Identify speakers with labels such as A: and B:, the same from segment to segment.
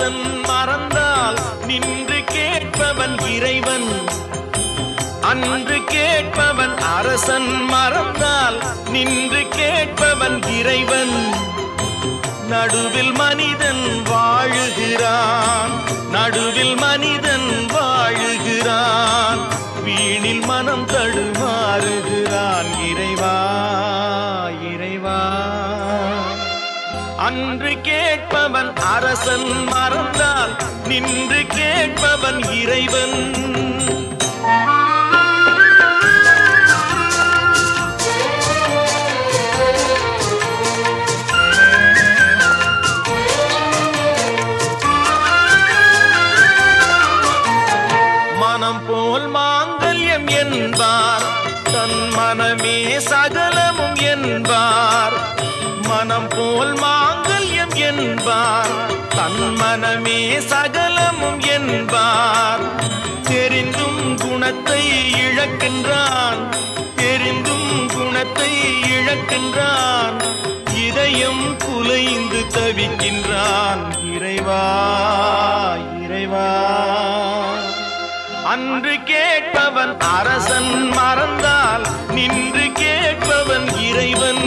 A: அரசன் மறந்தால் நின்று கேட்பவன் இறைவன் அன்று கேட்பவன் அரசன் மறந்தால் நின்று கேட்பவன் இறைவன் நடுவில் மனிதன் வாழுகிறான் நடுவில் மனிதன் வாழுகிறான் வீணில் மனம் தடுமாறுகிறான் இறைவா இறைவா அன்று கேட்பவன் அரசன் மறந்தால் நின்று கேட்பவன் இறைவன் மனம் போல் மாங்கல்யம் என்பார் தன் மனமே சகலமும் என்பார் மனம் போல் மாங்கல்யம் என்பார் தன் மனமே சகலமும் என்பார் தெரிந்தும் குணத்தை இழக்கின்றான் தெரிந்தும் குணத்தை இழக்கின்றான் இதயம் குலைந்து தவிக்கின்றான் இறைவா இறைவா அன்று கேட்பவன் அரசன் மறந்தால் நின்று கேட்பவன் இறைவன்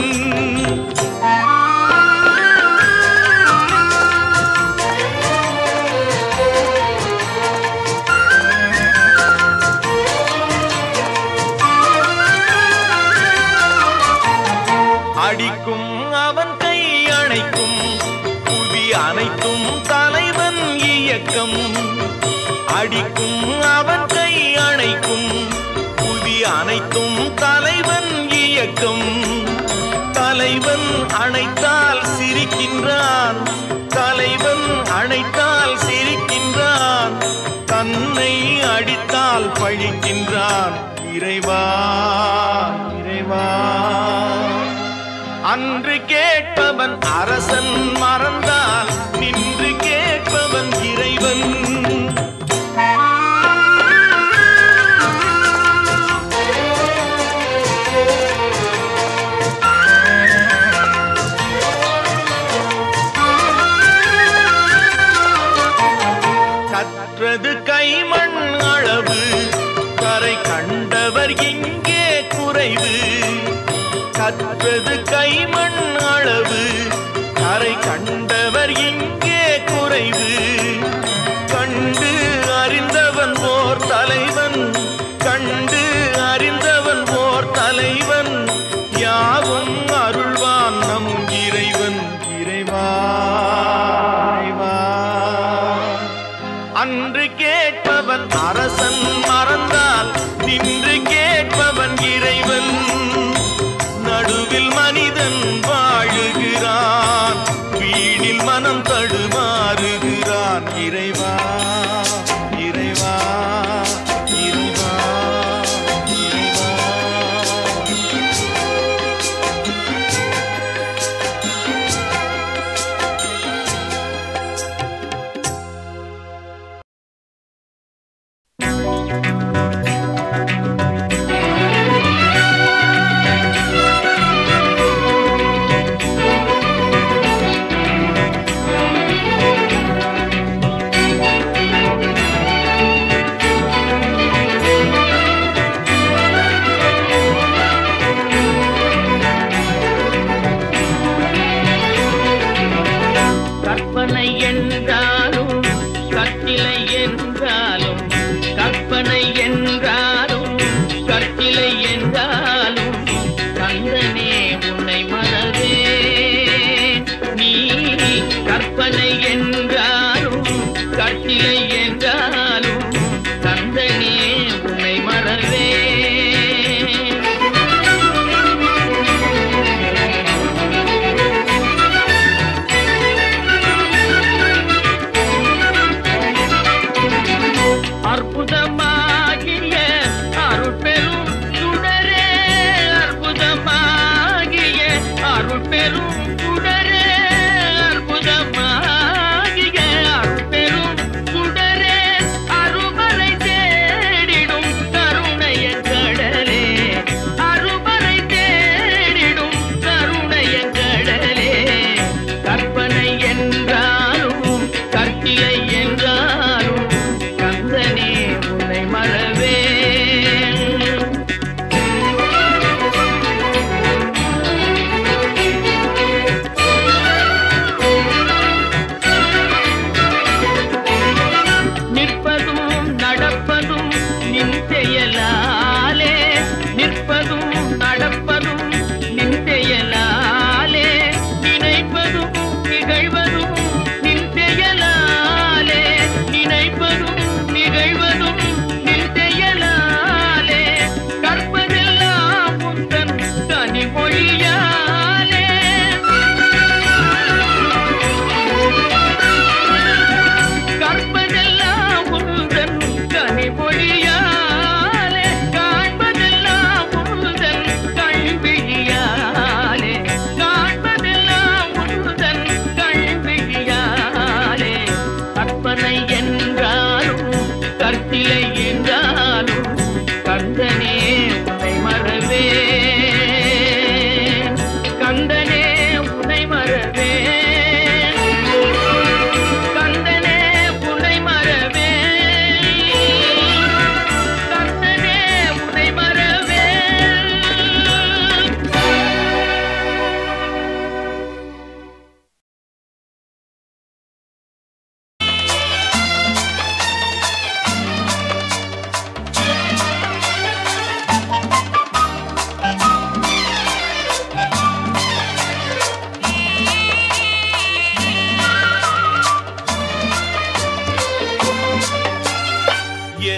A: அடிக்கும் அவன் கை அணைக்கும் புவி அனைத்தும் தலைவன் இயக்கம் அடிக்கும் அவன் கை அணைக்கும் புவி அனைத்தும் தலைவன் இயக்கம் தலைவன் அணைத்தால் சிரிக்கின்றான் தலைவன் அணைத்தால் சிரிக்கின்றான் தன்னை அடித்தால் பழிக்கின்றான் இறைவா இறைவா அன்று கேட்பவன் அரசன் மறந்தால் நின்று கேட்பவன் இறைவன் கற்றது கைமண் அளவு கரை கண்டவர் இங்கே குறைவு கற்றது கைமண் அளவு கரை கண்டவர் இங்கே குறைவு கண்டு அறிந்தவன் ஓர் தலைவன் கண்டு அறிந்தவன் ஓர் தலைவன் யாவும் அருள்வான் நம் இறைவன் இறைவா இறைவா அன்று கேட்பவன் அரசன் மறந்தால் நின்று கேட்பவன் இறைவன் நடுவில் மனிதன் வாழுகிறான் வீணில் மனம் தடுமாறுகிறான் இறைவா இறைவா இறைவா இறைவா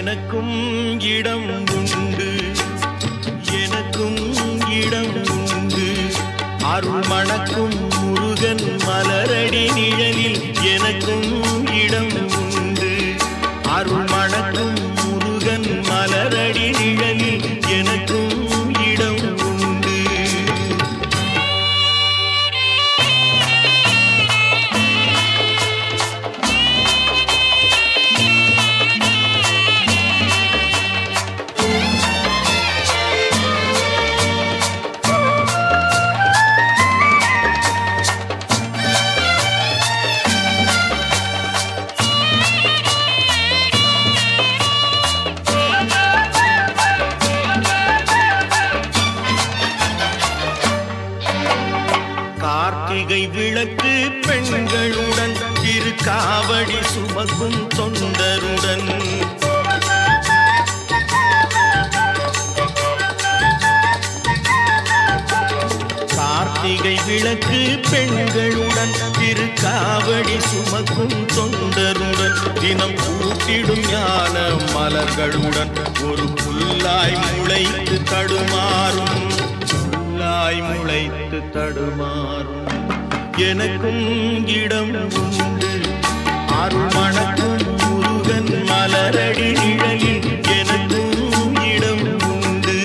A: எனக்கும் இடம் உண்டு எனக்கும் இடம் உண்டு அருள் மணக்கும் முருகன் மலரடி நிழலில் எனக்கும் இடம் உண்டு அருள் மணக்கும் முருகன் மலரடி நிழலில் எனக்கும் இடம் உண்டு கார்த்திகை விளக்கு பெண்களுடன் திரு காவடி சுமக்கும் தொண்டருடன் கார்த்திகை விளக்கு பெண்களுடன் திரு காவடி சுமக்கும் தொண்டருடன் தினம் கூட்டிடும் ஞான மலர்களுடன் ஒரு புல்லாய் முளைத்து தடுமாறும் புல்லாய் முளைத்து தடுமாறும் எனக்கும் இடம் உண்டு அருள் மணக்கும் முருகன் மலரடி நிழலில் எனக்கும் இடம் உண்டு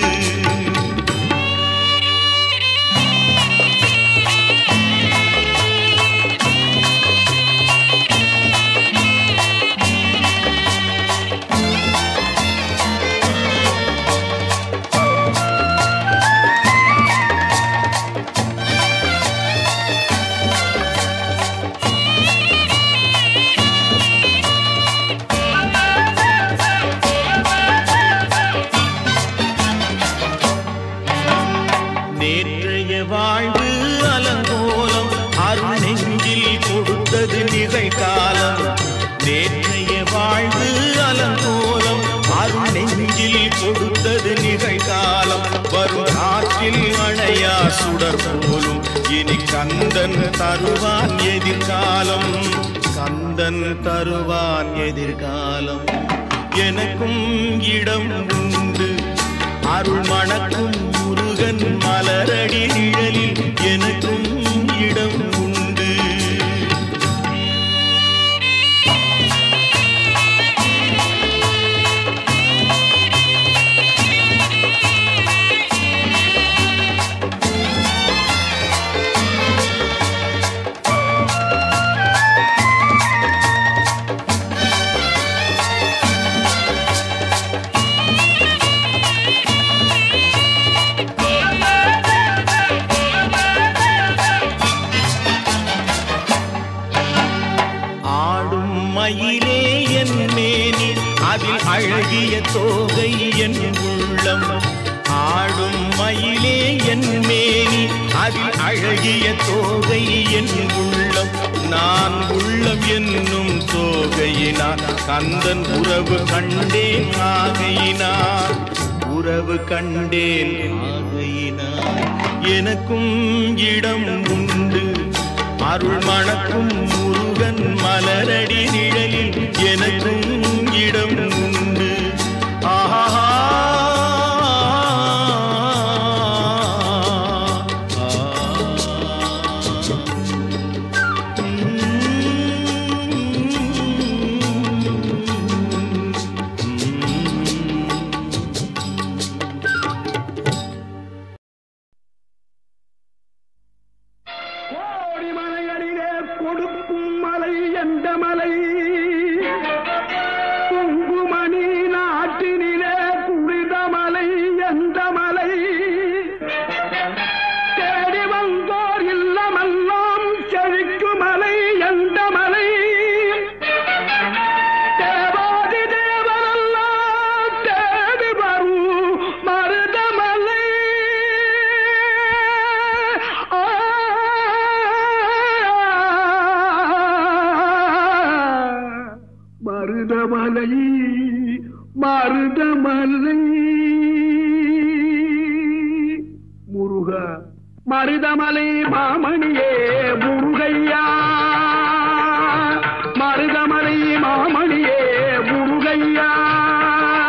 A: நேற்றைய வாழ்வு அலங்கோலம் அருள் நெஞ்சில் கொடுத்தது நிகழ்காலம் நேற்றைய வாழ்வு அலங்கோலம் அருள் நெஞ்சில் கொடுத்தது நிகழ்காலம் வரும் காற்றில் அணையா சுடர் போலும் இனி கந்தன் தருவான் எதிர்காலம் கந்தன் தருவான் எதிர்காலம் எனக்கும் இடம் உண்டு அருள் மணக்கும் முருகன் மலரடி நிழலில் எனக்கும் இடம் உண்டு ஆடும் மயிலே என் மேனி அதில் அழகிய தோகை என் உள்ளம் ஆடும் மயிலே என் மேனி அதில் அழகிய தோகை என் உள்ளம் நான் உள்ளம் என்னும் தோகையினார் கந்தன் உறவு கண்டேன் ஆகையினார் உறவு கண்டேன் ஆகையினார் எனக்கும் இடம் உண்டு அருள் மணக்கும் முருகன் மலரடி நிழலில் எனக்கும் இடம் உண்டு ஆஹா
B: கோடி மலைகளிலே கொடுக்கும் மலை எந்த மலை குங்குமணி நாட்டினிலே குளித மலை எந்த மலை தேடி வந்தோர் இல்லமெல்லாம் செழிக்கும் மலை எந்த மலை தேவாதி தேவரெல்லாம் தேடி வரும் மருதமலை ஆ மருதமலை மருதமலை முருக மருதமலை மாமணியே முருகையா மருதமலை மாமணியே முருகையா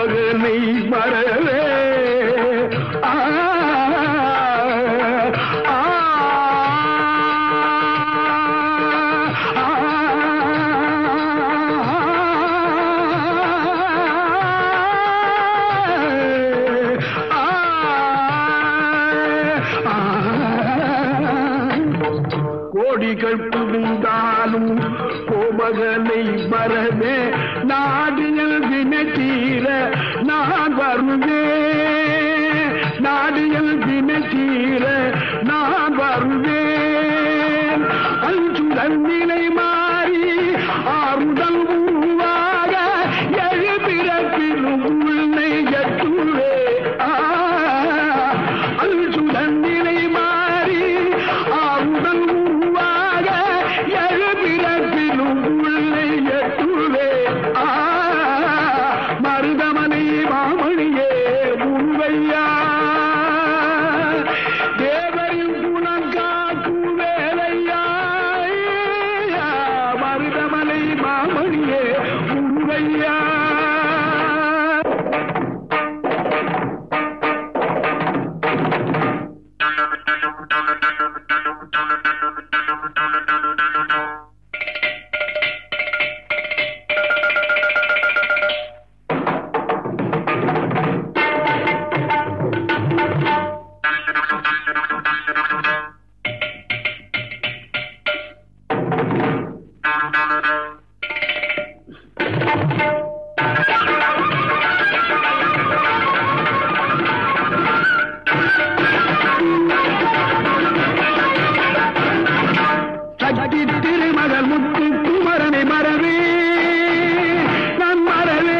B: கோமகனை மறவே ஆ, ஆ, கோடிகள் புகுந்தாலும் கோமகனை மறவே நாடியல் வினத்தீர நான் வருவேன் நாடியல் வினத்தீர நான் வருவேன் அஞ்சுதல் நிலை மாறி ஆறுதல் உருவாக எழுபிறப்பிலும் உன்னை எட்டுவே அஞ்சுதல் நிலை மாறி ஆறுதல் உருவாக எழுபிறப்பிலும் உன்னை எட்டுவே மருதமனை மாமணியே முன்வையா தேவரின் குணம் காக்கும் வேலையா மருதமலை மாமணியே முன்வையா சக்தி திருமகள் முத்து குமரனை மறவே நான் மறவே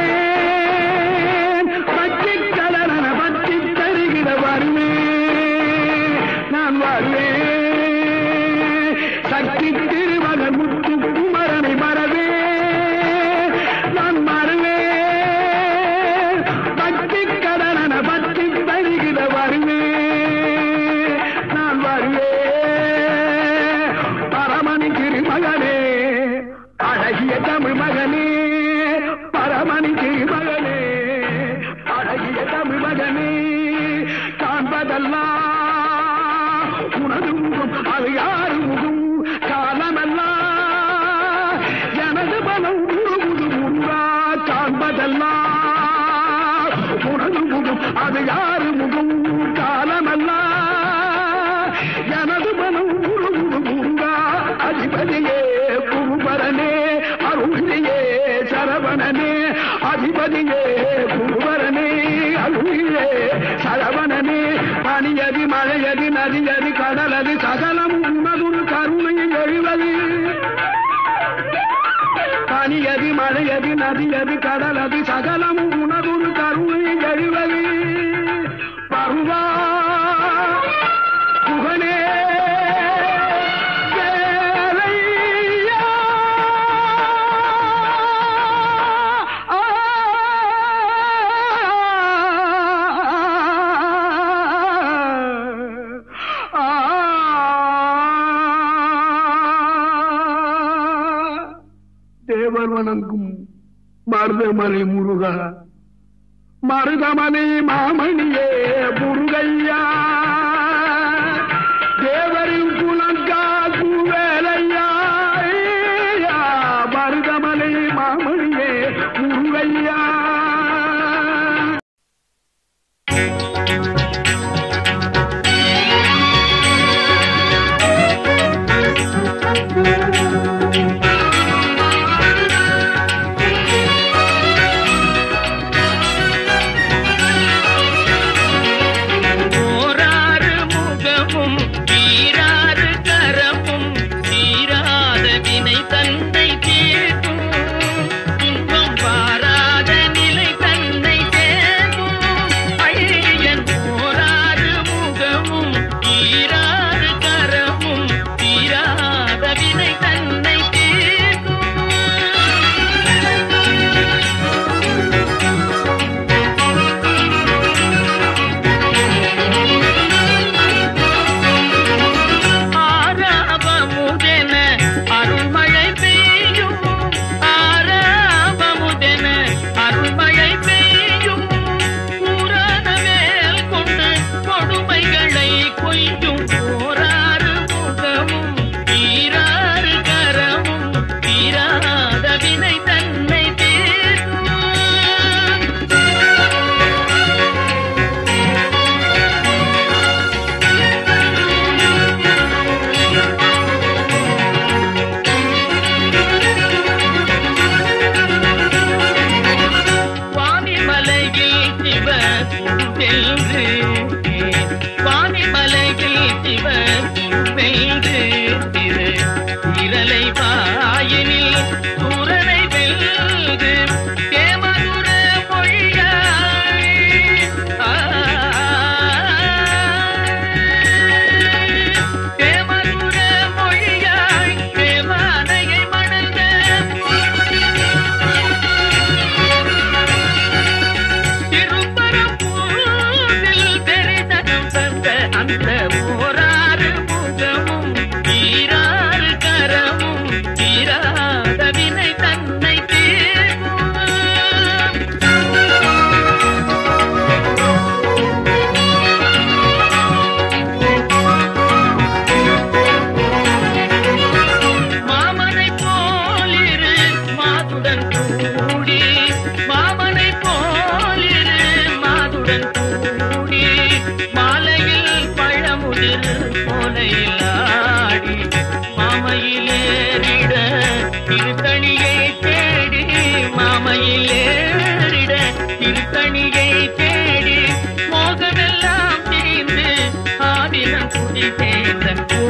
B: பச்சி கலரன பச்சி தருகிற வருவேன் நான் வருவேன் சக்தி திருமகள் முத்து குமரனை மறவே நான் மறவேன் பச்சி கலரன பச்சி தருகிற வருவேன் நான் வருவேன் பரமணி திருமகனே அழகிய தமிழ் மகனே பரமணி திருமகனே அழகிய தமிழ் மகனே காண்பதெல்லாம் உனது முகம் அது யாரு முகம் காலமெல்லாம் எனது பலம் உருகுது முருகா காண்பதெல்லாம் உனது முகம் அது யாரு முகம் காலமெல்லாம் எனது மனம் உருகுது முருகா அதிபதியே குருபரனே அருளியே சரவணனே அதிபதியே குருபரனே அருளியே சரவணனே பனியதி மழையதி நதியதி கடலது சகலம் உன்னதுரு கருணையில் எழுவது பனியதி மழையதி நதியதி கடலது சகலம் உணர்வு கருணை எழுவது பருவா புகழே வேலையா. ஆ, ஆ, தேவர் வணங்கும் மருதமலை முருகா மருதமலை மாமணியே முருகையா தேவரின் குலங்காக்கும் வேலையா ஐயா, மருதமலை மாமணியே முருகையா
C: ஆ சிவ குருமெய்து திரு இரலை வாயினில் சூரனை வெல்து தேமதுர மொழியாய் தேமதுர மொழியாய் தேவானையை மணந்த திருப்பரப்பூரில் தெரிதனம் தந்த அந்த ஓராறு முகமும் ஈராறு கரமும் தீராத வினை தன்னை தீர்க்கும் மாமனை போலிரு மாதுடன் கூடி மாமனை போலிரு மாதுடன் கூடி மாலையில் பழமுதிர் போலையில் ஆடி மாமையிலேறிட திருத்தணியை தேடி மாமையிலேறிட திருத்தணியை தேடி மோகமெல்லாம் தீர்ந்து ஆடினம் குடி சேர்ந்த